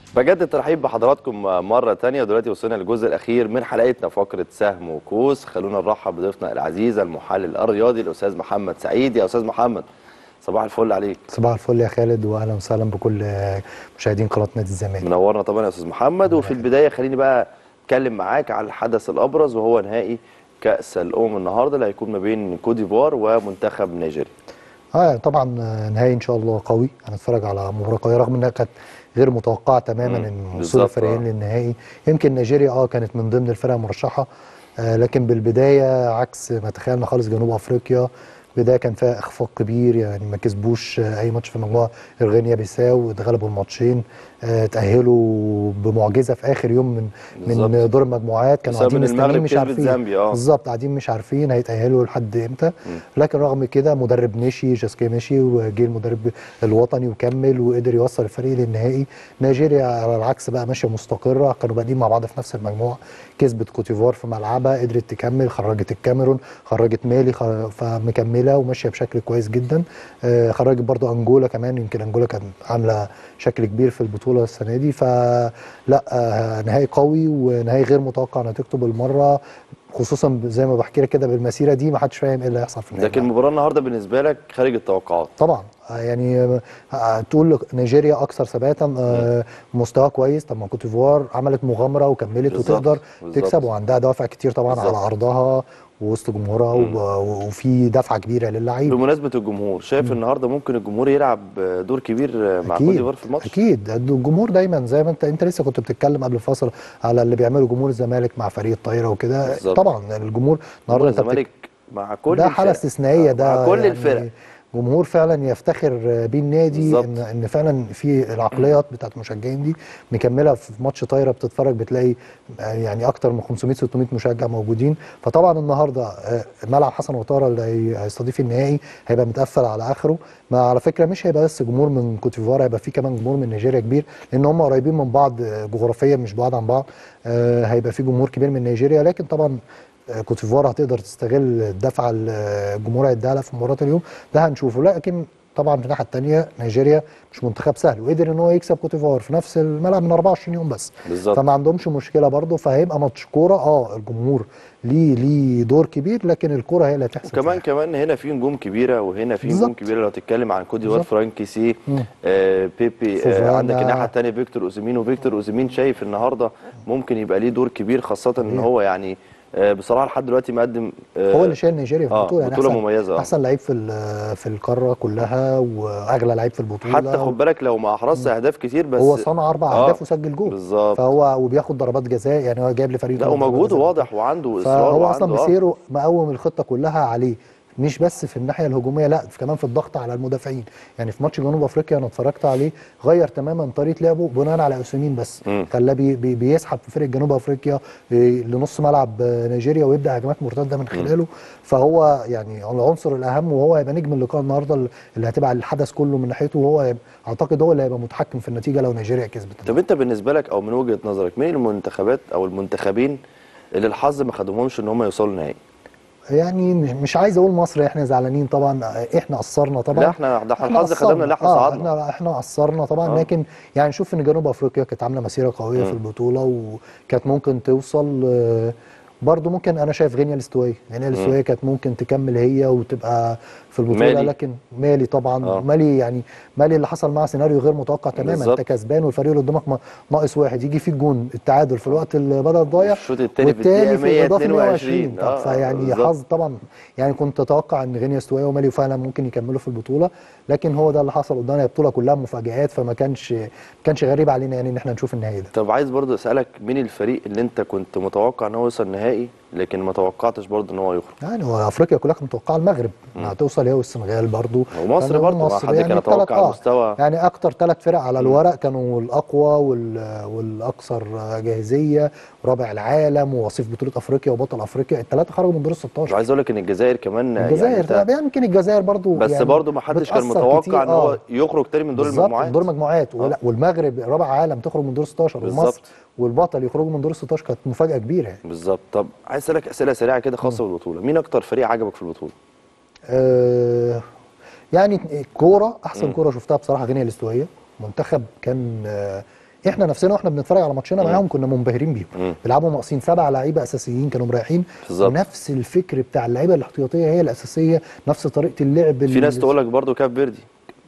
بجد الترحيب بحضراتكم مرة تانية ودلوقتي وصلنا للجزء الأخير من حلقتنا فقرة سهم وكوس خلونا نرحب بضيفنا العزيز المحلل الرياضي الأستاذ محمد سعيد يا أستاذ محمد صباح الفل عليك صباح الفل يا خالد واهلا وسهلا بكل مشاهدين قناه نادي الزمالك منورنا طبعا يا أستاذ محمد وفي البداية خليني بقى أتكلم معاك على الحدث الأبرز وهو نهائي كأس الأمم النهاردة اللي هيكون ما بين كوت ديفوار ومنتخب نيجيريا اه طبعا نهائي ان شاء الله قوي هنتفرج على مباراه قويه رغم انها كانت غير متوقعه تماما مم، ان وصول بالظبط، الفريقين آه. للنهائي يمكن نيجيريا اه كانت من ضمن الفرق المرشحه آه لكن بالبدايه عكس ما تخيلنا خالص جنوب افريقيا بدايه كان فيها اخفاق كبير يعني ما كسبوش آه، اي ماتش في المجموعه غير غينيا بيساو اتغلبوا الماتشين آه تاهلوا بمعجزه في اخر يوم من بالظبط. من دور المجموعات كانوا بسبب قاعدين إن مستنيين المغرب مش كسبت عارفين زامبيا، آه. بالظبط قاعدين مش عارفين هيتاهلوا لحد امتى لكن رغم كده مدرب مشي جاسكي مشي وجه المدرب الوطني وكمل وقدر يوصل الفريق للنهائي نيجيريا على العكس بقى ماشيه مستقره كانوا بادئين مع بعض في نفس المجموعه كسبت كوتيفوار في ملعبها قدرت تكمل خرجت الكاميرون خرجت مالي خ- فمكمله وماشيه بشكل كويس جدا آه، خرجت برضو انجولا كمان يمكن انجولا كانت عامله شكل كبير في البطوله السنه دي فلا آه، نهائي قوي ونهائي غير متوقع نتيجته بالمره خصوصا زي ما بحكي لك كده بالمسيره دي ما حدش فاهم ايه اللي هيحصل في النهائي لكن المباراة النهاردة بالنسبة لك خارج التوقعات طبعا آه، يعني آه، آه، تقول نيجيريا اكثر ثباتا آه، مستوى كويس طب ما كوت ديفوار عملت مغامره وكملت بالظبط، وتقدر بالظبط. تكسب وعندها دوافع كتير طبعا بالظبط. على ارضها ووسط جمهورها و- وفي دفعه كبيره للعيبه بمناسبة الجمهور شايف النهاردة ممكن الجمهور يلعب دور كبير مع كوت ديفوار في الماتش اكيد الجمهور دايما زي ما انت انت لسه كنت بتتكلم قبل الفاصل على اللي بيعمله جمهور الزمالك مع فريق الطايره وكده بالظبط. طبعا الجمهور جمهور النهارده انت بتك- الزمالك مع كل ده حاله الفرق. استثنائيه ده مع كل يعني الفرق جمهور فعلا يفتخر بيه النادي بالظبط. ان ان فعلا في العقليات بتاعت المشجعين دي مكمله في ماتش طايره بتتفرج بتلاقي آه، يعني اكتر من 500 600 مشجع موجودين فطبعا النهارده آه، ملعب حسن وطاره اللي هي- هيستضيف النهائي هيبقى متقفل على اخره ما على فكره مش هيبقى بس جمهور من كوت ديفوار هيبقى في كمان جمهور من نيجيريا كبير لان هم قريبين من بعض آه، جغرافيا مش بعاد عن بعض آه، هيبقى في جمهور كبير من نيجيريا لكن طبعا آه، كوت ديفوار هتقدر تستغل الدفعه اللي الجمهور هيديها لها في مباراه اليوم ده هنشوفه لكن طبعا في الناحيه الثانيه نيجيريا مش منتخب سهل وقدر ان هو يكسب كوت ديفوار في نفس الملعب من 24 يوم بس بالظبط فما عندهمش مشكله برضه فهيبقى ماتش كوره اه الجمهور ليه ليه دور كبير لكن الكوره هي اللي هتحسم في وكمان الآخر. كمان هنا في نجوم كبيره وهنا في نجوم بالظبط. كبيره لو تتكلم عن كوت ديفوار بالظبط. فرانكي سي مم. آه بيبي آه فوفانا. عندك الناحيه الثانيه فيكتور اوزيمين وفيكتور اوزيمين شايف النهارده ممكن يبقى ليه دور كبير خاصه ان طبيعي. هو يعني آه بصراحه لحد دلوقتي مقدم آه هو اللي شايل نيجيريا في آه، البطوله بطولة أحسن- مميزة، آه. احسن لعيب في ال- في القاره كلها واغلى لعيب في البطوله حتى خد بالك لو ما احرزش اهداف كتير بس هو صنع اربع آه، اهداف وسجل جول بالظبط فهو وبياخد ضربات جزاء يعني هو جايب لفريقه لا ضربات ومجهوده جزاء. واضح وعنده اصرار فهو وعنده اصلا آه. بسيره مقوم الخطه كلها عليه مش بس في الناحيه الهجوميه لا كمان في الضغط على المدافعين يعني في ماتش جنوب افريقيا انا اتفرجت عليه غير تماما طريقه لعبه بناء على اوسيمين بس مم. خلاه بي بي بيسحب في فرقه جنوب افريقيا إيه، لنص ملعب آه، نيجيريا ويبدا هجمات مرتده من خلاله فهو يعني العنصر الاهم وهو هيبقى نجم اللقاء النهارده اللي هتبقى الحدث كله من ناحيته وهو هيبقى- اعتقد هو اللي هيبقى متحكم في النتيجه لو نيجيريا كسبت طب انت بالنسبه لك او من وجهه نظرك مين المنتخبات او المنتخبين اللي الحظ ما خدهمش ان هم يوصلوا نهائي يعني مش مش عايز اقول مصر احنا زعلانين طبعا احنا قصرنا طبعا لا احنا ده احنا احنا الحظ خدمنا اللي احنا آه صعدنا احنا احنا قصرنا طبعا آه. لكن يعني نشوف ان جنوب افريقيا كانت عامله مسيره قويه في مم. البطوله وكانت ممكن توصل آه، برضو ممكن انا شايف غينيا الاستوائيه غينيا الاستوائيه كانت ممكن تكمل هي وتبقى في البطوله مالي. لكن مالي طبعا آه. مالي يعني مالي اللي حصل معاه سيناريو غير متوقع تماما بالظبط. انت كسبان والفريق اللي قدامك ما- ناقص واحد يجي فيك جون التعادل في الوقت اللي بدل ضايع الشوط التاني في والتاني الدقيقة في الاضافه 122. 120 طب آه، فيعني بالظبط. حظ طبعا يعني كنت اتوقع ان غينيا استوائيه ومالي فعلا ممكن يكملوا في البطوله لكن هو ده اللي حصل قدامنا البطوله كلها مفاجآت فما كانش ما كانش غريب علينا يعني ان احنا نشوف النهائي ده طب عايز برضو اسالك مين الفريق اللي انت كنت متوقع ان هو يوصل نهائي لكن ما توقعتش برضو ان هو يخرج يعني هو افريقيا كلها كانت متوقعه المغرب هتوصل هي والسنغال برضو ومصر كانوا برضو، ما مصر حد كان يعني يتوقع التلات- آه، المستوى. يعني اكتر ثلاث فرق على الورق كانوا الاقوى وال- والاكثر جاهزيه ورابع العالم ووصيف بطوله افريقيا وبطل افريقيا الثلاثه خرجوا من دور ال 16 وعايز اقول لك ان الجزائر كمان الجزائر يعني طبعا انت يعني يمكن الجزائر برضو بس يعني برضو ما حدش كان بتأثر متوقع كتير، ان هو آه. يخرج تاني من دور بالظبط، المجموعات من دور المجموعات آه. ولا والمغرب رابع عالم تخرج من دور 16 بالظبط. ومصر والبطل يخرجوا من دور 16 كانت مفاجاه كبيره يعني بالظبط طب عايز اسالك اسئله سريعه كده خاصه بالبطوله مين اكتر فريق عجبك في البطوله آه يعني كوره احسن مم. كوره شفتها بصراحه غينيا الاستوائيه منتخب كان آه احنا نفسنا واحنا بنتفرج على ماتشنا مم. معاهم كنا منبهرين بيهم مم. بيلعبوا ناقصين سبع لعيبه اساسيين كانوا مريحين بالظبط. ونفس الفكر بتاع اللعيبه الاحتياطيه هي الاساسيه نفس طريقه اللعب في اللي- ناس تقول لك برضه كاب فيردي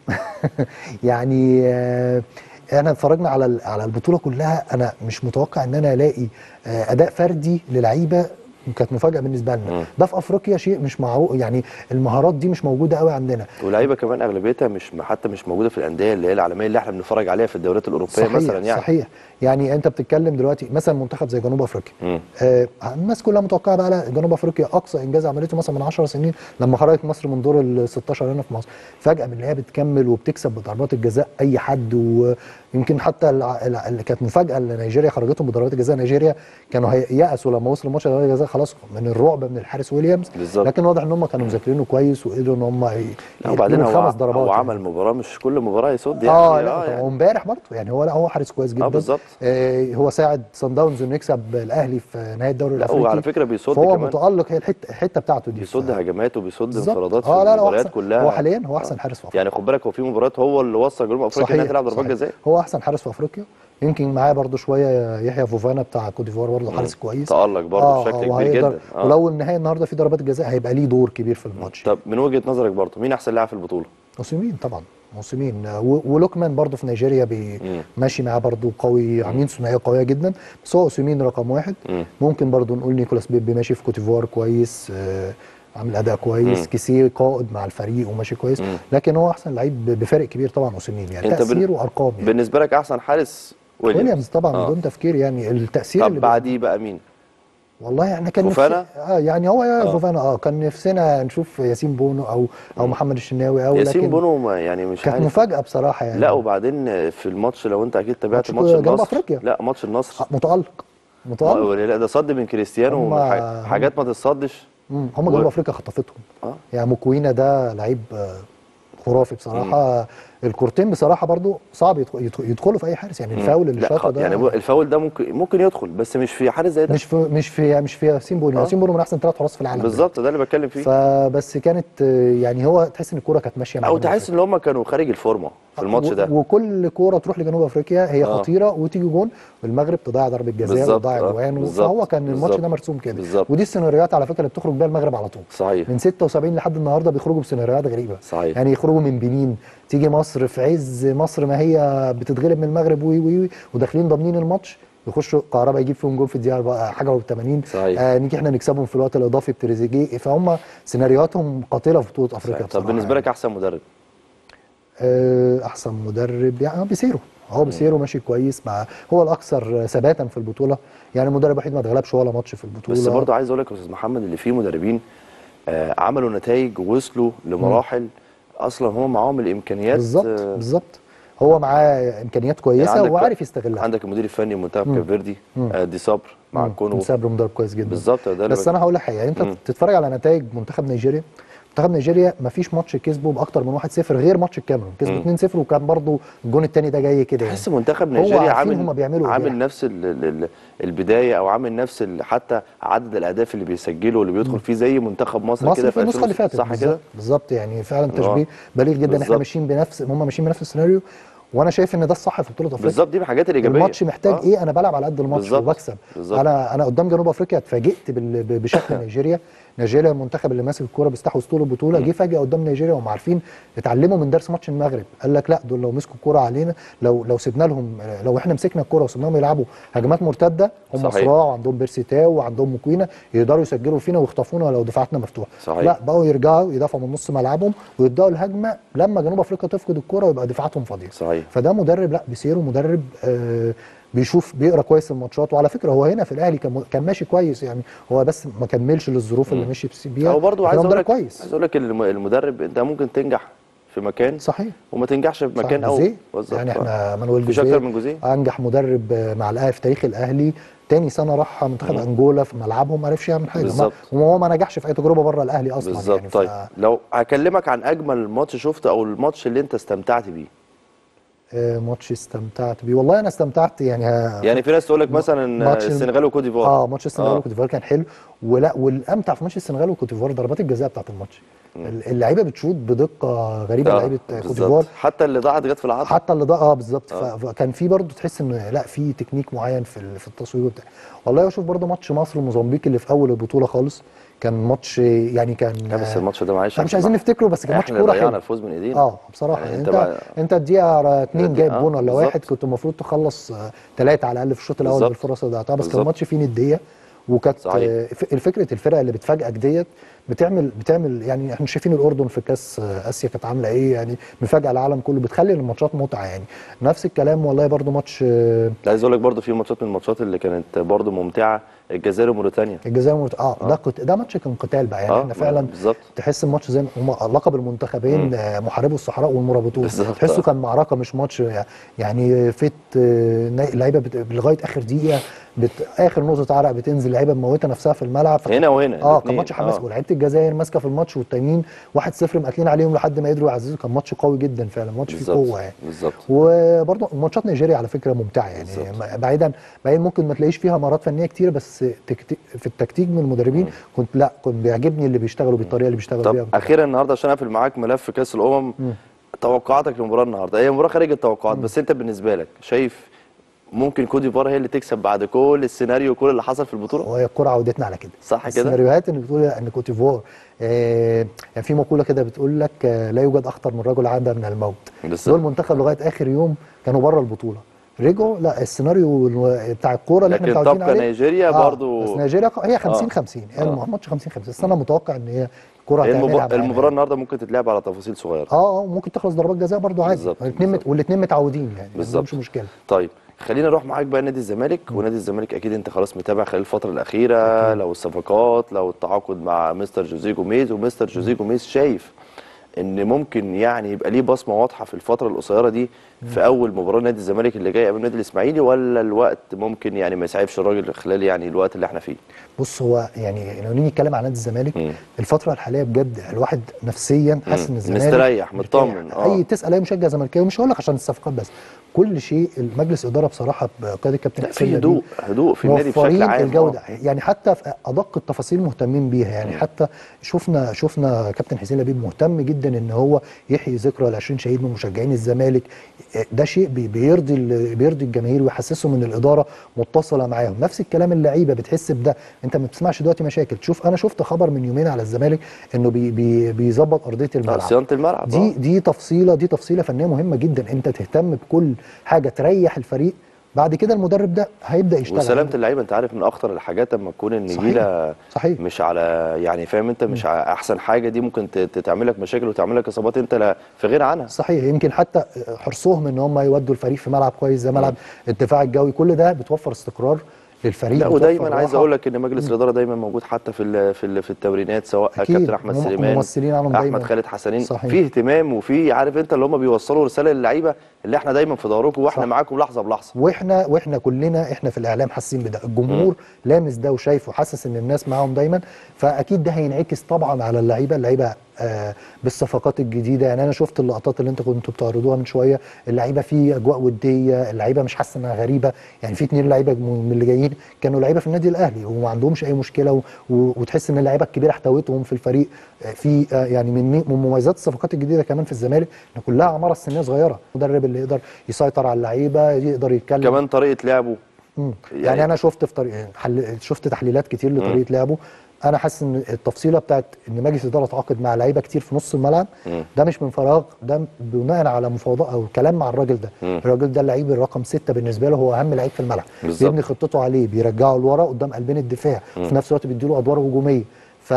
يعني آه، احنا اتفرجنا على ال- على البطوله كلها انا مش متوقع ان انا الاقي آه، اداء فردي للعيبه كانت مفاجاه بالنسبه مم. لنا ده في افريقيا شيء مش معروف يعني المهارات دي مش موجوده قوي عندنا ولاعيبه كمان اغلبيتها مش حتى مش موجوده في الانديه اللي هي العالميه اللي احنا بنتفرج عليها في الدوريات الاوروبيه صحيح مثلا يعني صحيح يعني انت بتتكلم دلوقتي مثلا منتخب زي جنوب افريقيا مم. آه الناس كلها متوقعه بقى لا جنوب افريقيا اقصى انجاز عملته مثلا من 10 سنين لما خرجت مصر من دور ال 16 هنا في مصر فجاه بنلاقيها بتكمل وبتكسب بضربات الجزاء اي حد ويمكن حتى الع- الع- اللي كانت مفاجاه اللي نيجيريا خرجتهم بضربات الجزاء نيجيريا كانوا هيأسوا لما وصلوا ماتش ضربات الجزاء خلاص من الرعب من الحارس ويليامز بالظبط. لكن واضح ان هم كانوا مذاكرينه كويس وقدروا ان هم ي- لا وبعدين يجيبوا هو خمس ضربات هو يعني. عمل مباراه مش كل مباراه يصد يعني اه لا يعني. وامبارح برضه يعني هو لا هو حارس كويس جدا بالظبط. آه هو ساعد صن داونز انه يكسب الاهلي في نهايه الدوري لا الافريقي وعلى فكره بيصد فهو كمان متالق هي الحته الحته بتاعته دي بيصد ف- هجمات وبيصد بالظبط. انفرادات في اه لا لا هو المباريات أحسن- كلها هو حاليا هو احسن حارس في افريقيا يعني خد بالك هو في مباريات هو اللي وصل جنوب افريقيا انها تلعب ضربات صحيح. جزاء هو احسن حارس في افريقيا يمكن معاه برضه شويه يحيى فوفانا بتاع كوت ديفوار برضه حارس كويس تألق برضه بشكل كبير وهيقدر- جدا آه. ولو النهائي النهارده في ضربات جزاء هيبقى ليه دور كبير في الماتش طب من وجهه نظرك برضه مين احسن لاعب في البطوله؟ موسمين طبعا موسمين آه، و- ولوكمان برضه في نيجيريا بي مم. ماشي معاه برضه قوي عاملين ثنائيه قويه جدا بس هو اوسيمين رقم واحد مم. ممكن برضه نقول نيكولاس بيبي ماشي في كوتيفوار كويس آه، عامل اداء كويس مم. كيسيه قائد مع الفريق وماشي كويس مم. لكن هو احسن لعيب ب- بفارق كبير طبعا اوسيمين يعني أنت بال- تاثير وارقام يعني بالنسبه لك احسن حارس ويليامز ويليامز طبعا آه. بدون تفكير يعني التاثير طب اللي بعديه بقى مين؟ والله احنا كان فوفانا؟ نفسي اه يعني هو آه. آه. فوفانا اه كان نفسنا نشوف ياسين بونو او او محمد الشناوي او ياسين لكن بونو ما- يعني مش كانت عارف مفاجاه بصراحه يعني لا وبعدين في الماتش لو انت اكيد تابعت ماتش ماتش جنوب النصر أفريقيا. لا ماتش النصر آه، متالق متالق ما- لا ده صد من كريستيانو هم- وح- حاجات ما تتصدش مم، هم و- جنوب افريقيا خطفتهم اه يعني موكوينا ده لعيب آه، خرافي بصراحه الكورتين بصراحه برضو صعب يدخ- يدخ- يدخلوا في اي حارس يعني الفاول اللي لا شاطه خ- ده يعني بو- الفاول ده ممكن ممكن يدخل بس مش في حارس زي ده مش في مش في مش في ياسين بونو آه. ياسين بونو من احسن ثلاث حراس في العالم بالظبط ده اللي بتكلم فيه فبس كانت آه، يعني هو تحس ان الكوره كانت ماشيه مع او جنوب تحس أفريقيا. ان هم كانوا خارج الفورمه في الماتش و- ده وكل كوره تروح لجنوب افريقيا هي آه. خطيره وتيجي جون والمغرب تضيع ضربه جزاء بالظبط، وتضيع آه، اجوان بالظبط، فهو كان الماتش بالظبط، ده مرسوم كده بالظبط. ودي السيناريوهات على فكره اللي بتخرج بيها المغرب على طول صحيح من 76 لحد النهارده بيخرجوا بسيناريوهات غريبه صحيح. يعني يخرجوا من بنين تيجي مصر في عز مصر ما هي بتتغلب من المغرب وي وي وي وداخلين ضامنين الماتش يخشوا كهربا يجيب فيهم جول في الدقيقه بقى حاجه و80 صحيح. آه نيجي احنا نكسبهم في الوقت الاضافي بتريزيجيه فهم سيناريوهاتهم قاتله في بطوله افريقيا طب بصراحة بالنسبه يعني. لك احسن مدرب آه، احسن مدرب يعني بيسيرو هو بيسيرو ماشي كويس مع هو الاكثر ثباتا في البطوله يعني المدرب الوحيد ما اتغلبش ولا ماتش في البطوله بس برضه عايز اقول لك يا استاذ محمد اللي فيه مدربين آه عملوا نتائج ووصلوا لمراحل اصلا هم معاهم الامكانيات بالظبط آه، بالظبط هو معاه امكانيات كويسه عندك وعارف يستغلها عندك المدير الفني منتخب كافيردي آه دي صبر مع مم. كونو صبري مدرب كويس جدا بالظبط ده اللي بس بك- انا هقول لك حاجه يعني انت مم. تتفرج على نتائج منتخب نيجيريا منتخب نيجيريا ما فيش ماتش كسبه باكتر من 1-0 غير ماتش الكاميرون كسبوا 2-0 وكان برضو الجون الثاني ده جاي كده يعني تحس منتخب هو نيجيريا عارفين عامل هما بيعملوا إيه. عامل نفس ال ال ال البدايه او عامل نفس ال- حتى عدد الاهداف اللي بيسجله واللي بيدخل فيه زي منتخب مصر, كده مصر في النسخه اللي 2000 فاتت صح بالظبط- كده بالظبط يعني فعلا آه. تشبيه بليغ جدا احنا بالظبط. ماشيين بنفس هم ماشيين بنفس السيناريو وانا شايف ان ده الصح في بطوله افريقيا بالظبط دي من الحاجات الايجابيه الماتش محتاج آه. ايه انا بلعب على قد الماتش بالظبط. وبكسب بالظبط. انا انا قدام جنوب افريقيا اتفاجئت بال- ب- بشكل نيجيريا نيجيريا المنتخب اللي ماسك الكوره بيستحوذ طول البطوله جه فجاه قدام نيجيريا وهم عارفين اتعلموا من درس ماتش المغرب قال لك لا دول لو مسكوا الكوره علينا لو لو سيبنا لهم لو احنا مسكنا الكوره وسيبناهم يلعبوا هجمات مرتده هم صحيح. صراع وعندهم بيرسيتاو وعندهم مكوينه يقدروا يسجلوا فينا ويخطفونا لو دفاعاتنا مفتوحه صحيح. لا بقوا يرجعوا يدافعوا من نص ملعبهم ويبداوا الهجمه لما جنوب افريقيا تفقد الكوره ويبقى دفاعاتهم فاضيه صحيح فده مدرب لا بيسيرو مدرب آه بيشوف بيقرا كويس الماتشات وعلى فكره هو هنا في الاهلي كان كان ماشي كويس يعني هو بس ما كملش للظروف اللي مشي بس- بيها هو برضه لكن عايز هو اقول مدرب لك كويس عايز اقول لك الم- المدرب انت ممكن تنجح في مكان صحيح وما تنجحش في مكان او جوزيه. بالظبط. يعني آه. احنا مانويل مفيش جوزيه اكتر من جوزيه انجح مدرب آه، مع الاهلي في تاريخ الاهلي تاني سنه راح منتخب انجولا في ملعبهم ما عرفش يعمل حاجه بالظبط. ما- وهو ما نجحش في اي تجربه بره الاهلي اصلا بالظبط يعني ف- طيب لو هكلمك عن اجمل ماتش شفته او الماتش اللي انت استمتعت بيه آه، ماتش استمتعت بيه والله انا استمتعت يعني ه- يعني في ناس تقول لك مثلا ماتش ال- السنغال وكوت ديفوار اه ماتش السنغال آه. وكوت ديفوار كان حلو ولا والامتع في ماتش السنغال وكوت ديفوار ضربات الجزاء بتاعت الماتش اللعيبه بتشوط بدقه غريبه آه، لعيبه كوت بالظبط. ديفوار حتى اللي ضاعت جت في العرض حتى اللي ده اه بالظبط آه. ف- فكان في برضه تحس ان لا في تكنيك معين في ال- في التصوير وبتاع والله اشوف برضه ماتش مصر وموزمبيق اللي في اول البطوله خالص كان ماتش يعني كان لا بس الماتش ده معلش احنا مش عايزين نفتكره بس كان ماتش احنا كوره ضيعنا حلو الفوز من ايدينا اه بصراحه يعني يعني انت انت بقى- انت الدقيقه 2 جايب آه، جون ولا بالظبط. واحد كنت المفروض تخلص ثلاثه على الاقل في الشوط الاول بالظبط. بالفرص اللي ضيعتها بس كان بالظبط. ماتش فيه نديه وكانت صحيح. آه، ف- فكره الفرقه اللي بتفاجئك ديت بتعمل بتعمل يعني احنا شايفين الاردن في كاس آه، اسيا كانت عامله ايه يعني مفاجاه العالم كله بتخلي الماتشات متعه يعني نفس الكلام والله برضو ماتش آه، عايز اقول لك برضه في ماتشات من الماتشات اللي كانت برضه ممتعه الجزائر وموريتانيا الجزائر ومرت... اه ده قت... ده ماتش كان قتال بقى يعني آه، احنا فعلا بالظبط. تحس الماتش زي ما هم لقب المنتخبين آه، محاربو الصحراء والمرابطون بالظبط، تحسه آه. كان معركه مش ماتش يعني فت آه، نا- لعيبه بت... لغايه اخر دقيقه بت... اخر نقطه عرق بتنزل لعيبه مموته نفسها في الملعب فكان- هنا وهنا اه كان الاتنين. ماتش حماس آه. ولعيبه الجزائر ماسكه في الماتش والتانيين 1-0 مقاتلين عليهم لحد ما قدروا يعززوا كان ماتش قوي جدا فعلا ماتش فيه بالظبط قوه يعني بالظبط وبرضه ماتشات نيجيريا على فكره ممتعه يعني بالظبط. بعيدا بعيدا ممكن ما تلاقيش فيها مهارات فنيه كتير بس تكتي... في التكتيك من المدربين كنت لا كنت بيعجبني اللي بيشتغلوا بالطريقه اللي بيشتغلوا بيها طب اخيرا النهارده عشان اقفل معاك ملف كاس الامم توقعاتك للمباراه النهارده هي مباراه خارج التوقعات بس انت بالنسبه لك شايف ممكن كوت ديفوار هي اللي تكسب بعد كل السيناريو وكل اللي حصل في البطوله وهي الكره عودتنا على كده صح كده؟ السيناريوهات اللي بتقول ان كوت ديفوار آه يعني في مقوله كده بتقول لك آه لا يوجد اخطر من رجل عاد من الموت بالظبط. دول المنتخب لغايه اخر يوم كانوا بره البطوله رجعوا لا السيناريو الو- بتاع الكوره اللي احنا لكن متعودين تبقى عليه نيجيريا آه، برضو- بس نيجيريا هي 50 آه. 50 هي آه. الماتش 50 50 بس انا متوقع ان هي الكوره هي هتعملها المبا- معانا المباراه يعني. النهارده ممكن تتلعب على تفاصيل صغيره اه اه ممكن تخلص ضربات جزاء برضو عادي بالظبط، الاثنين بالظبط. والاثنين متعودين يعني بالظبط. مش مشكله طيب خلينا نروح معاك بقى نادي الزمالك ونادي الزمالك اكيد انت خلاص متابع خلال الفتره الاخيره لو الصفقات لو التعاقد مع مستر جوزيه جوميز ومستر جوزيه جوميز شايف ان ممكن يعني يبقى ليه بصمه واضحه في الفتره القصيره دي في اول مباراه نادي الزمالك اللي جاي امام نادي الاسماعيلي ولا الوقت ممكن يعني ما يسعفش الراجل خلال يعني الوقت اللي احنا فيه بص هو يعني لو نيجي نتكلم عن نادي الزمالك مم. الفتره الحاليه بجد الواحد نفسيا حاسس مم. ان الزمالك مستريح، مطمن، مرتاح. آه. اي تسال اي مشجع زملكاوي مش هقول لك عشان الصفقات بس كل شيء المجلس اداره بصراحه بقياده الكابتن لا حسين في نبيل هدوء هدوء في النادي بشكل موفرين عام الجوده آه. يعني حتى في ادق التفاصيل مهتمين بيها يعني حتى شفنا شفنا كابتن حسين لبيب مهتم جدا ان هو يحيي ذكرى ال 20 شهيد من مشجعين الزمالك ده شيء بي- بيرضي ال- بيرضي الجماهير ويحسسهم ان الاداره متصله معاهم نفس الكلام اللعيبه بتحس بده انت ما بتسمعش دلوقتي مشاكل تشوف انا شفت خبر من يومين على الزمالك انه بي بي بيظبط ارضيه آه، الملعب صيانه الملعب دي آه. دي تفصيله دي تفصيله فنيه مهمه جدا انت تهتم بكل حاجه تريح الفريق بعد كده المدرب ده هيبدا يشتغل وسلامه اللعيبه انت عارف من اخطر الحاجات لما تكون النجيله صحيح. مش على يعني فاهم انت مش على احسن حاجه دي ممكن ت- ت- تعمل لك مشاكل وتعمل لك اصابات انت لا في غير عنها صحيح يمكن حتى حرصهم ان هم يودوا الفريق في ملعب كويس زي ملعب الدفاع الجوي كل ده بتوفر استقرار للفريق لا بتوفر ودايما عايز راحة. اقول لك ان مجلس الاداره دايما موجود حتى في ال- في ال- في التمرينات سواء أكيد. كابتن احمد مم- سليمان ممثلين عنهم احمد دايما. خالد حسنين صحيح. في اهتمام وفي عارف انت اللي هم بيوصلوا رساله للعيبه اللي احنا دايما في ظهركم واحنا صح. معاكم لحظه بلحظه واحنا واحنا كلنا احنا في الاعلام حاسين بده الجمهور لامس ده وشايفه حاسس ان الناس معاهم دايما فاكيد ده هينعكس طبعا على اللعيبه اللعيبه آه بالصفقات الجديده يعني انا شفت اللقطات اللي انت كنتوا بتعرضوها من شويه اللعيبه في اجواء وديه اللعيبه مش حاسه انها غريبه يعني في اتنين لعيبه من اللي جايين كانوا لعيبه في النادي الاهلي وما عندهمش اي مشكله و... و... وتحس ان اللعيبه الكبيره احتوتهم في الفريق آه في آه يعني من من مميزات الصفقات الجديده كمان في الزمالك ان كلها اعمار السنيه صغيره المدرب اللي يقدر يسيطر على اللعيبه يقدر يتكلم كمان طريقه لعبه مم. يعني, يعني- انا شفت في طريق حل... شفت تحليلات كتير لطريقه لعبه انا حاسس ان التفصيله بتاعت ان مجلس الاداره تعاقد مع لعيبه كتير في نص الملعب مم. ده مش من فراغ ده بناء على مفاوضات او كلام مع الراجل ده مم. الراجل ده اللعيب الرقم ستة بالنسبه له هو اهم لعيب في الملعب بالظبط. بيبني خطته عليه بيرجعه لورا قدام قلبين الدفاع وفي نفس الوقت بيديله ادوار هجوميه ف-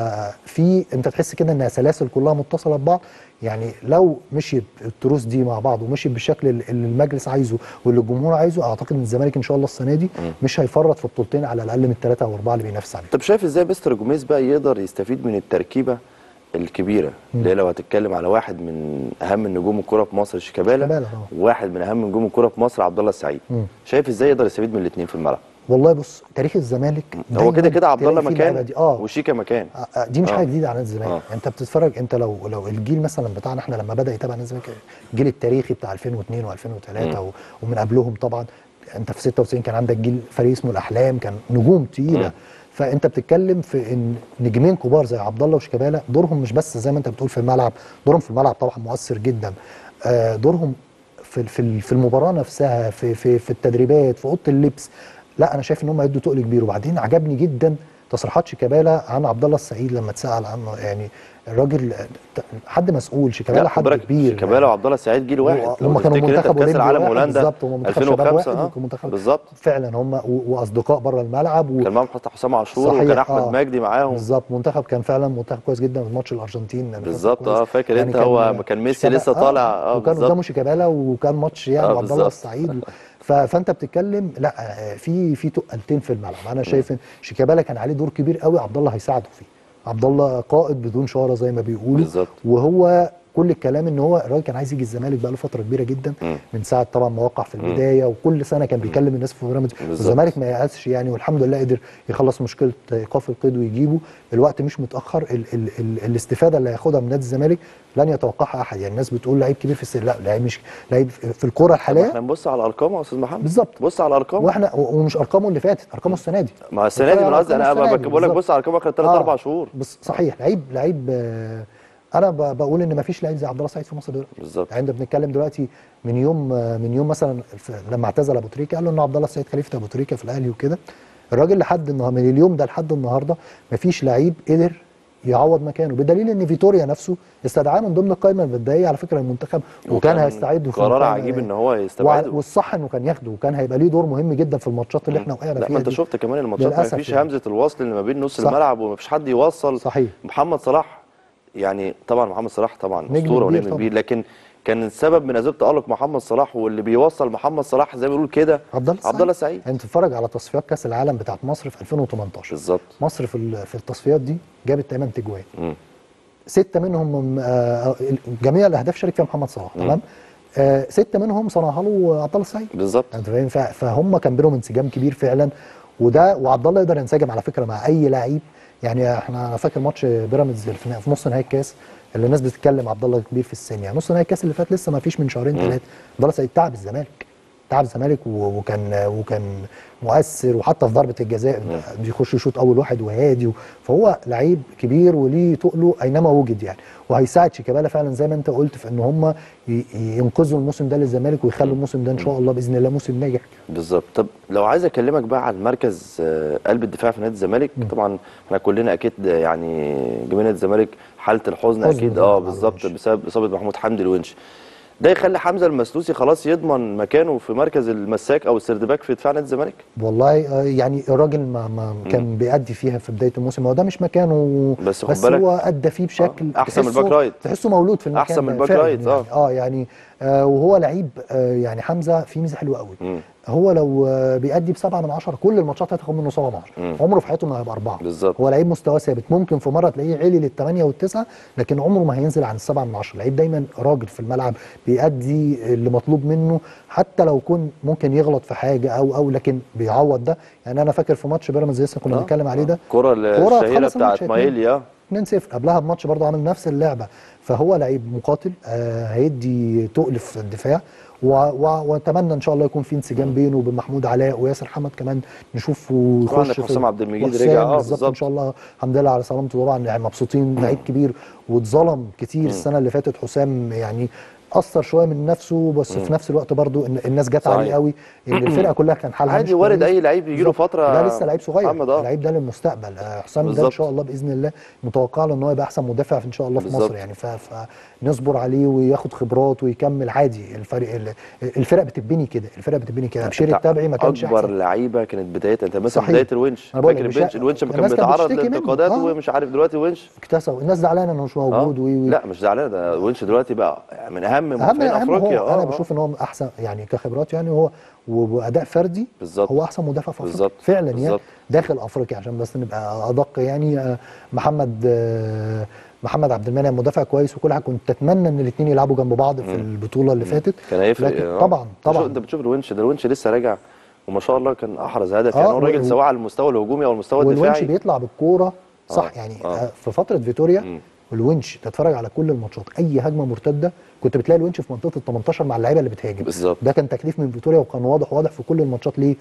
ففي انت تحس كده انها سلاسل كلها متصله ببعض يعني لو مشيت التروس دي مع بعض ومشيت بالشكل اللي اللي المجلس عايزه واللي الجمهور عايزه اعتقد ان الزمالك ان شاء الله السنه دي مش هيفرط في بطولتين على الاقل من الثلاثه او اربعه اللي بينافس عليهم طب شايف ازاي مستر جوميز بقى يقدر يستفيد من التركيبه الكبيره اللي هي لو هتتكلم على واحد من اهم النجوم الكره في مصر شيكابالا شيكابالا طبعا. وواحد من اهم نجوم الكره في مصر عبد الله السعيد مم. شايف ازاي يقدر يستفيد من الاثنين في الملعب والله بص تاريخ الزمالك هو دايماً كده كده عبد الله تلاقي فيه اللعبة مكان دي اه وشيكا مكان آه، آه، دي مش آه. حاجه جديده على نادي الزمالك آه. انت بتتفرج انت لو لو الجيل مثلا بتاعنا احنا لما بدا يتابع نادي الزمالك الجيل التاريخي بتاع 2002 و2003 و- ومن قبلهم طبعا انت في 96 كان عندك جيل فريق اسمه الاحلام كان نجوم تقيله مم. فانت بتتكلم في ان نجمين كبار زي عبد الله وشيكابالا دورهم مش بس زي ما انت بتقول في الملعب دورهم في الملعب طبعا مؤثر جدا آه، دورهم في في في المباراه نفسها في في في التدريبات في اوضه اللبس لا انا شايف ان هم يدوا تقل كبير وبعدين عجبني جدا تصريحات شيكابالا عن عبد الله السعيد لما اتسال عنه يعني الراجل حد مسؤول شيكابالا لا خد حد بالك كبير شيكابالا وعبد الله السعيد جيل واحد لو هم كانوا تفتكر انت منتخب في كاس أولمبي العالم واحد هولندا بالظبط هم منتخب شباب 2005 واحد اه ومنتخب- بالظبط فعلا هم و- واصدقاء بره الملعب و... كان معاهم حتى حسام عاشور صحيح، وكان احمد آه. مجدي معاهم بالظبط منتخب كان فعلا منتخب كويس جدا في ماتش الارجنتين أنا فاكر بالظبط كويس. اه فاكر يعني انت هو كان ميسي شيكابالا- لسه طالع اه وكان بالظبط قدامه شيكابالا وكان ماتش يعني آه، وعبد الله بالظبط. السعيد ف... فانت بتتكلم لا آه، في في تقلتين في الملعب انا شايف ان شيكابالا كان عليه دور كبير قوي عبد الله هيساعده فيه عبد الله قائد بدون شاره زي ما بيقولوا بالظبط. وهو كل الكلام ان هو الراجل كان عايز يجي الزمالك بقى له فتره كبيره جدا مم. من ساعه طبعا ما وقع في البدايه وكل سنه كان بيكلم الناس في بيراميدز بالظبط. والزمالك ما يأسش يعني والحمد لله قدر يخلص مشكله ايقاف القيد ويجيبه الوقت مش متاخر ال ال ال الاستفاده اللي هياخدها من نادي الزمالك لن يتوقعها احد يعني الناس بتقول لعيب كبير في السن لا لعيب مش لعيب في الكوره طب الحاليه احنا نبص على الارقام يا استاذ محمد بالظبط. بص على الارقام واحنا و- ومش ارقامه اللي فاتت ارقامه السنه دي ما السنه دي من قصدي انا أرقامه السنة دي بقول لك بالظبط. بص على ارقام اخر 3 آه. 4 شهور بس صحيح لعيب لعيب آه، انا ب- بقول ان ما فيش لعيب زي عبد الله السعيد في مصر دلوقتي بالظبط يعني انت بنتكلم دلوقتي من يوم آه، من يوم مثلا ف- لما اعتزل ابو تريكه قالوا ان عبد الله السعيد خليفه ابو تريكه في الاهلي وكده الراجل لحد النهارده من اليوم ده لحد النهارده ما فيش لعيب قدر يعوض مكانه بدليل ان فيتوريا نفسه استدعاه من ضمن القائمه البدائيه على فكره المنتخب وكان هيستعد في قرار القائمة عجيب دي. ان هو وع- يستبعده والصح انه كان ياخده وكان هيبقى ليه دور مهم جدا في الماتشات اللي احنا وقعنا لا فيها ما انت دي. شفت كمان الماتشات ما للأسف فيش يعني. همزه الوصل اللي ما بين نص صح. الملعب وما فيش حد يوصل صحيح محمد صلاح يعني طبعا محمد صلاح طبعا نجم اسطوره كبير ونجم طبعا. كبير لكن كان السبب من اسباب تالق محمد صلاح واللي بيوصل محمد صلاح زي ما بيقول كده عبد الله عبد الله السعيد انت تتفرج على تصفيات كاس العالم بتاعت مصر في 2018 بالظبط مصر في ال- في التصفيات دي جابت 8 تجوان مم. سته منهم آه، جميع الاهداف شارك فيها محمد صلاح تمام آه، سته منهم صنعها له عبد الله السعيد بالظبط انت فاهم ف- فهم كان بينهم انسجام كبير فعلا وده وعبد الله يقدر ينسجم على فكره مع اي لعيب يعني احنا انا فاكر ماتش بيراميدز في في نص نهائي الكاس اللي الناس بتتكلم عبد الله كبير في السن يعني نص نهائي الكاس اللي فات لسه ما فيش من شهرين ثلاثه عبد الله السعيد تعب الزمالك تعب الزمالك و- وكان وكان مؤثر وحتى في ضربه الجزاء بيخش يشوط اول واحد وهادي و- فهو لعيب كبير وليه تقله اينما وجد يعني وهيساعد شيكابالا فعلا زي ما انت قلت في ان هم ي- ينقذوا الموسم ده للزمالك ويخلوا الموسم ده ان شاء الله باذن الله موسم ناجح بالظبط طب لو عايز اكلمك بقى عن مركز آه، قلب الدفاع في نادي الزمالك طبعا احنا كلنا اكيد آه، يعني جماهير نادي الزمالك حاله الحزن حزن اكيد طبعاً اه على بالظبط الونش. بسبب اصابه محمود حمدي الونش ده يخلي حمزه المسلوسي خلاص يضمن مكانه في مركز المساك او السردباك في دفاع نادي الزمالك والله آه، يعني الراجل ما, ما كان بيأدي فيها في بدايه الموسم هو ده مش مكانه بس خد بس بالك- هو ادى فيه بشكل آه، أحسن من تحسه- الباك رايت. تحسه مولود في المكان أحسن من ده الباك فعلاً رايت، يعني. آه. اه يعني آه وهو لعيب آه يعني حمزه فيه ميزه حلوه قوي مم. هو لو آه بيأدي بسبعه من عشره كل الماتشات هتاخد منه سبعه من عشره مم. عمره في حياته ما هيبقى اربعه بالظبط. هو لعيب مستواه ثابت ممكن في مره تلاقيه عالي للثمانيه والتسعه لكن عمره ما هينزل عن السبعه من عشره لعيب دايما راجل في الملعب بيأدي اللي مطلوب منه حتى لو يكون ممكن يغلط في حاجه او او لكن بيعوض ده يعني انا فاكر في ماتش بيراميدز لسه كنا آه، بنتكلم عليه آه. ده الكره كرة الشهيره تخلص الماتش بتاعت اتنين. مايلي اه 2-0 قبلها بماتش برضه عامل نفس اللعبه فهو لعيب مقاتل آه هيدي تقل في الدفاع و- و- واتمنى ان شاء الله يكون في انسجام بينه وبين محمود علاء وياسر حمد كمان نشوفه طبعاً يخش في حسام عبد المجيد وحسام رجع، آه، بالظبط ان بالظبط. شاء الله الحمد لله على سلامته طبعا يعني مبسوطين لعيب كبير واتظلم كتير السنه اللي فاتت حسام يعني اثر شويه من نفسه بس في نفس الوقت برضه إن الناس جت عليه صحيح. قوي ان الفرقه كلها كان حالها عادي مش وارد كويس. اي لعيب يجي له بالظبط. فتره ده لسه لعيب صغير محمد اه اللعيب ده للمستقبل آه، حسام ده ان بالظبط. شاء الله باذن الله متوقع له ان هو يبقى احسن مدافع ان شاء الله في بالظبط. مصر يعني ف- فنصبر عليه وياخد خبرات ويكمل عادي الفريق ال- الفرق بتبني كده الفرق بتبني كده بشير أنت التبعي ما كانش اكبر احسن لعيبه كانت بدايه انت مثلا صحيح. بدايه الونش أنا بقول فاكر لك البنش مش- الونش لما كان الناس كانت بيتعرض بتشتكي منه. لانتقادات آه. ومش عارف دلوقتي ونش اكتسبوا الناس زعلانه انه مش موجود آه. وي وي. لا مش زعلان ده ونش دلوقتي بقى من اهم اهم مدافعين اهم افريقيا هو اه انا آه. بشوف ان هو احسن يعني كخبرات يعني هو و- واداء فردي بالظبط. هو احسن مدافع في افريقيا بالظبط. فعلا يعني بالظبط. داخل افريقيا عشان بس نبقى ادق يعني آه، محمد آه، محمد عبد المنعم مدافع كويس وكل حاجه كنت اتمنى ان الاثنين يلعبوا جنب بعض في البطوله اللي فاتت كان هيفرق لكن آه. طبعا شوف- طبعا انت بتشوف الونش ده الونش لسه راجع وما شاء الله كان احرز هدف آه، يعني هو و- الراجل و- سواء على المستوى الهجومي او المستوى والونش الدفاعي بيطلع بالكوره صح آه، يعني آه. آه. في فتره فيتوريا مم. الونش تتفرج على كل الماتشات اي هجمه مرتده كنت بتلاقي الونش في منطقه ال 18 مع اللعيبه اللي بتهاجم بالظبط. ده كان تكليف من فيتوريا وكان واضح واضح في كل الماتشات ليه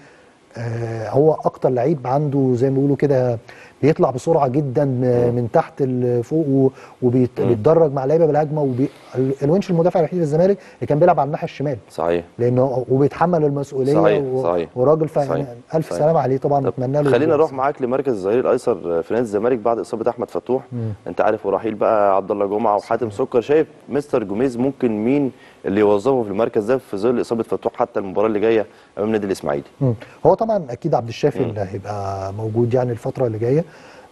آه هو اكتر لعيب عنده زي ما بيقولوا كده بيطلع بسرعه جدا آه، من تحت لفوق وبيتدرج مع لعيبه بالهجمه وبي... ال- الونش المدافع الوحيد في الزمالك اللي كان بيلعب على الناحيه الشمال صحيح لانه وبيتحمل المسؤوليه صحيح، و... صحيح. وراجل ف... صحيح، الف صحيح. سلامه عليه طبعا طب نتمنى له خلينا الجايزة. نروح معاك لمركز الظهير الايسر في نادي الزمالك بعد اصابه احمد فتوح انت عارف ورحيل بقى عبد الله جمعه وحاتم سكر شايف مستر جوميز ممكن مين اللي يوظفه في المركز ده في ظل اصابه فتوح حتى المباراه اللي جايه امام نادي الاسماعيلي مم. هو طبعا اكيد عبد الشافي اللي هيبقى موجود يعني الفتره اللي جايه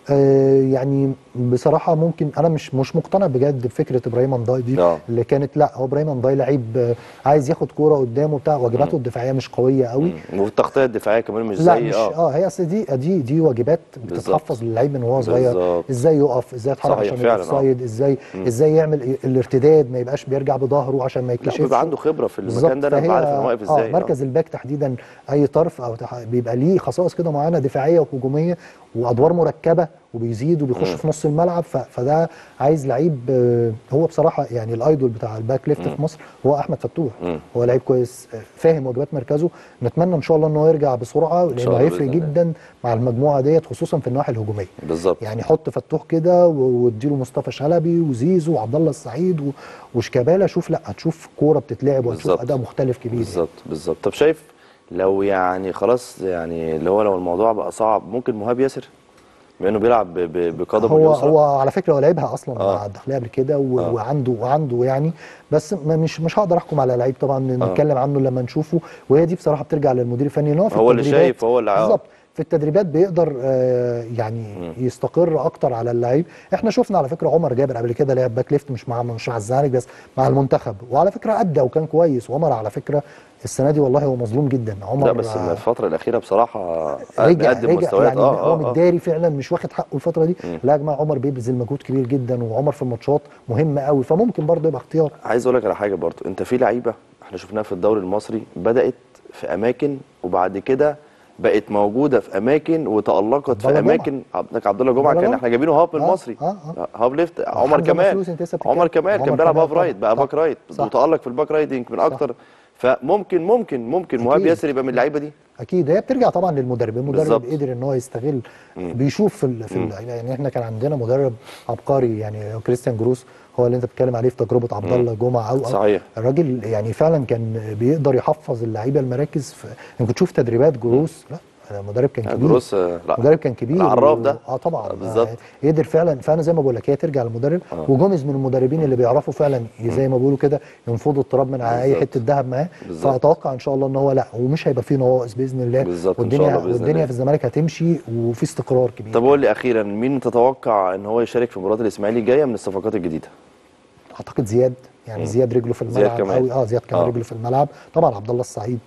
آه يعني بصراحه ممكن انا مش مش مقتنع بجد بفكره ابراهيم انضاي دي آه. اللي كانت لا هو ابراهيم انضاي لعيب آه، عايز ياخد كوره قدامه بتاع واجباته الدفاعيه مش قويه قوي مم. والتغطيه الدفاعيه كمان مش لا زي مش اه اه هي اصل دي دي دي واجبات بتتحفظ للعيب من وهو صغير بالظبط. ازاي يقف ازاي يتحرك صحيح، عشان فعلا، يبقى آه. سايد ازاي ازاي يعمل الارتداد ما يبقاش بيرجع بظهره عشان ما لا يتكشفش بيبقى عنده خبره في المكان بالظبط ده انا فهي- بعرف انا واقف ازاي اه مركز الباك تحديدا اي طرف او تح... بيبقى ليه خصائص كده معينه دفاعيه وهجوميه وادوار مركبه وبيزيد وبيخش في نص الملعب ف... فده عايز لعيب آه، هو بصراحه يعني الايدول بتاع الباك ليفت في مصر هو احمد فتوح مم. هو لعيب كويس آه، فاهم واجبات مركزه نتمنى ان شاء الله ان هو يرجع بسرعه لانه الله هيفرق بإذن الله. جدا مع المجموعه ديت خصوصا في النواحي الهجوميه بالظبط يعني حط فتوح كده و- واديله مصطفى شلبي وزيزو وعبد الله السعيد و- وشيكابالا شوف لا هتشوف كوره بتتلعب وهتشوف بالظبط. اداء مختلف كبير يعني. بالظبط بالظبط طب شايف لو يعني خلاص يعني اللي هو لو الموضوع بقى صعب ممكن مهاب ياسر بما انه بيلعب ب- ب- بقدمه هو اليسرى هو على فكره هو لعبها اصلا آه. مع الداخليه قبل كده و- آه. وعنده وعنده يعني بس ما مش مش هقدر احكم على لعيب طبعا آه. نتكلم عنه لما نشوفه وهي دي بصراحه بترجع للمدير الفني ان هو في هو اللي التدريبات- شايف، هو اللي- آه. بالظبط في التدريبات بيقدر آه يعني يستقر اكتر على اللعيب احنا شفنا على فكره عمر جابر قبل كده لعب باك ليفت مش مع مش مع الزمالك بس مع المنتخب وعلى فكره ادى وكان كويس وعمر على فكره السنه دي والله هو مظلوم جدا عمر لا بس آه، الفتره الاخيره بصراحه رجع قدم رجع مستويات يعني اه هو اه, آه. متداري فعلا مش واخد حقه الفتره دي لا يا جماعه عمر بيبذل مجهود كبير جدا وعمر في الماتشات مهمه قوي فممكن برضه يبقى اختيار عايز اقول لك على حاجه برضو انت في لعيبه احنا شفناها في الدوري المصري بدات في اماكن وبعد كده بقت موجوده في اماكن وتالقت عبد في الله جمعة. اماكن عندك عبد الله جمعه عبد الله كان جمعة. احنا جايبينه هاب من آه، المصري آه، هاب ليفت عمر حمزة كمال مسلوس أنت لسه بتتكلم. عمر كمال كان عمر بيلعب كمال هاف رايت طبعاً. بقى صح. باك رايت صح. وتالق في الباك رايت يمكن اكتر فممكن ممكن ممكن مهاب أكيد. ياسر يبقى من اللعيبه دي اكيد هي بترجع طبعا للمدرب المدرب بالظبط. قدر ان هو يستغل بيشوف في, ال... في ال... يعني احنا كان عندنا مدرب عبقري يعني كريستيان جروس هو اللي انت بتتكلم عليه في تجربه عبد الله جمعه او أو- صحيح. الراجل يعني فعلا كان بيقدر يحفظ اللعيبه المراكز في... يعني كنت تشوف تدريبات جروس لا المدرب كان كبير جروس آه، لا مدرب كان كبير العراف و- ده اه طبعا آه، بالظبط. آه، قدر فعلا فانا زي ما بقول لك هي ترجع للمدرب آه. وجوميز من المدربين اللي بيعرفوا فعلا زي ما بيقولوا كده ينفضوا التراب من على اي بالظبط. حته ذهب معاه بالظبط. فاتوقع ان شاء الله ان هو لا ومش هيبقى فيه نواقص باذن الله بالظبط، إن شاء والدنيا الله بإذن والدنيا الله. في الزمالك هتمشي وفي استقرار كبير طب قول لي اخيرا مين تتوقع ان هو يشارك في مباراه الاسماعيلي الجايه من الصفقات الجديده اعتقد زياد يعني زياد رجله في زياد الملعب كمان. قوي اه زياد كمان آه. رجله في الملعب طبعا عبد الله السعيد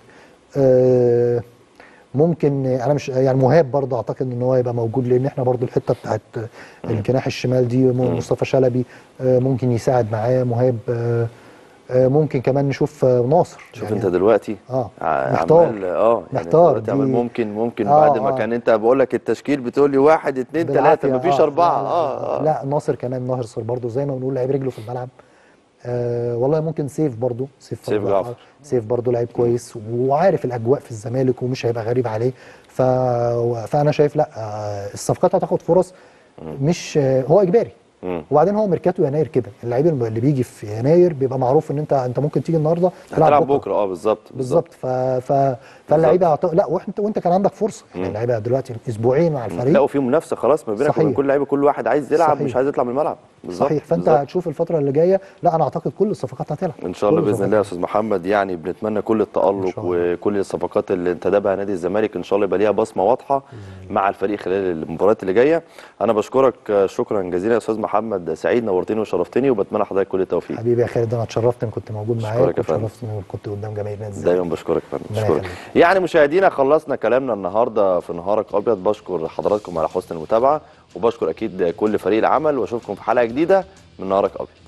آه ممكن انا مش يعني مهاب برضه اعتقد ان هو يبقى موجود لان احنا برضه الحته بتاعت الجناح الشمال دي م- مصطفى شلبي آه ممكن يساعد معاه مهاب آه آه ممكن كمان نشوف آه ناصر شوف انت دلوقتي اه ع- محتار. عمال اه يعني محتار دلوقتي عمال دي- ممكن ممكن آه، بعد ما آه. كان انت بقول لك التشكيل بتقول لي واحد اتنين تلاته بالعافية، مفيش آه، اربعه لا لا, اه اه لا ناصر كمان ناصر برضه زي ما بنقول لعيب رجله في الملعب آه والله ممكن سيف برضه سيف سيف برضه- جعفر. سيف برضه لعيب كويس وعارف الاجواء في الزمالك ومش هيبقى غريب عليه ف... فانا شايف لا آه الصفقات هتاخد فرص مش آه هو اجباري مم. وبعدين هو ميركاتو يناير كده اللعيب اللي بيجي في يناير بيبقى معروف ان انت انت ممكن تيجي النهارده هتلعب بكره اه بالظبط بالظبط ف... ف... فاللعيبه هت- لا وانت وانت كان عندك فرصه يعني اللعيبه دلوقتي اسبوعين مع الفريق لا وفي منافسه خلاص ما بينك وبين صحيح. كل لعيبه كل واحد عايز يلعب صحيح. مش عايز يطلع من الملعب بالظبط صحيح فانت بالظبط. هتشوف الفتره اللي جايه لا انا اعتقد كل الصفقات هتلعب ان شاء الله كل باذن الله يا الصفقات. استاذ محمد يعني بنتمنى كل إن التالق شاء الله. وكل الصفقات اللي انتدبها نادي الزمالك ان شاء الله يبقى ليها بصمه واضحه مع الفريق خلال المباريات اللي جايه انا بشكرك آه، شكرا جزيلا يا استاذ محمد سعيد نورتني وشرفتني وبتمنى حضرتك كل التوفيق حبيبي يا خالد انا اتشرفت ان كنت موجود أشكرك معاك يا فندم. واتشرفت ان كنت قدام جماهير نادي الزمالك دايما بشكرك يا فندم ربنا بشكرك يخليك. يعني مشاهدينا خلصنا كلامنا النهارده في نهارك ابيض بشكر حضراتكم على حسن المتابعه وبشكر اكيد كل فريق العمل واشوفكم في حلقه جديده من نهارك ابيض